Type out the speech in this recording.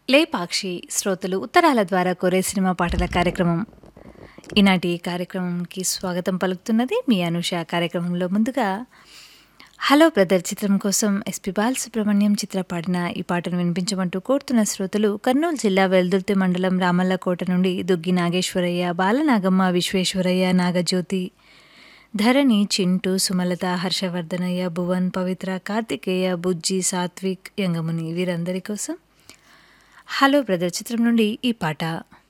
లేపాక్షి శ్రోతలు ఉత్తరాల ద్వారా కోరే సినిమా పాటల కార్యక్రమం ఈనాటి ఈ కార్యక్రమంకి స్వాగతం పలుకుతున్నది మీ అనుష కార్యక్రమంలో ముందుగా హలో బ్రదర్ చిత్రం కోసం ఎస్పి బాలసుబ్రహ్మణ్యం చిత్ర పాడిన ఈ పాటను వినిపించమంటూ కోరుతున్న శ్రోతలు కర్నూలు జిల్లా వెల్దుర్తి మండలం రామల్లకోట నుండి దుగ్గి నాగేశ్వరయ్య బాలనాగమ్మ విశ్వేశ్వరయ్య నాగజ్యోతి ధరణి చింటూ సుమలత హర్షవర్ధనయ్య భువన్ పవిత్ర కార్తికేయ బుజ్జి సాత్విక్ యంగముని వీరందరి కోసం హలో బ్రదర్ చిత్రం నుండి ఈ పాట